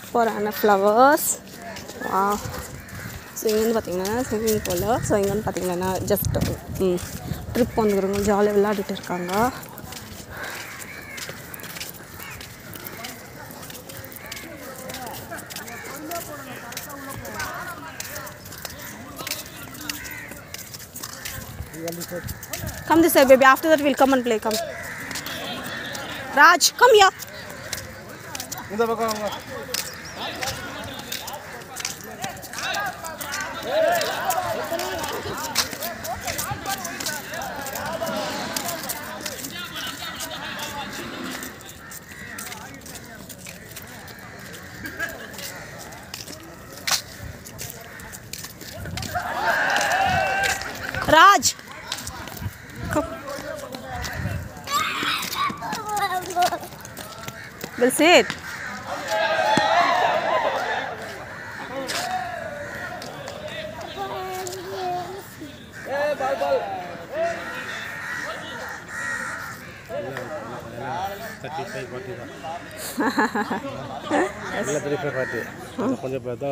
சூப்பரான ஃப்ளவர்ஸ் வா ஸோ இங்கே வந்து பார்த்தீங்கன்னா ஸ்விம்மிங் பூல் ஸோ இங்கே வந்து பார்த்தீங்கன்னா ஜஸ்ட் ட்ரிப் வந்துக்கிறவங்க ஜாலியாக விளையாடிட்டு இருக்காங்க Come this side, baby. After that, we'll come and play. Come. Raj, come here. இந்த பக்கம் வாங்க Raj. Come. We'll sit. Thirty five forty தான் இல்லை த்ரீ ஃபைவ் ஃபார்ட்டி கொஞ்சம்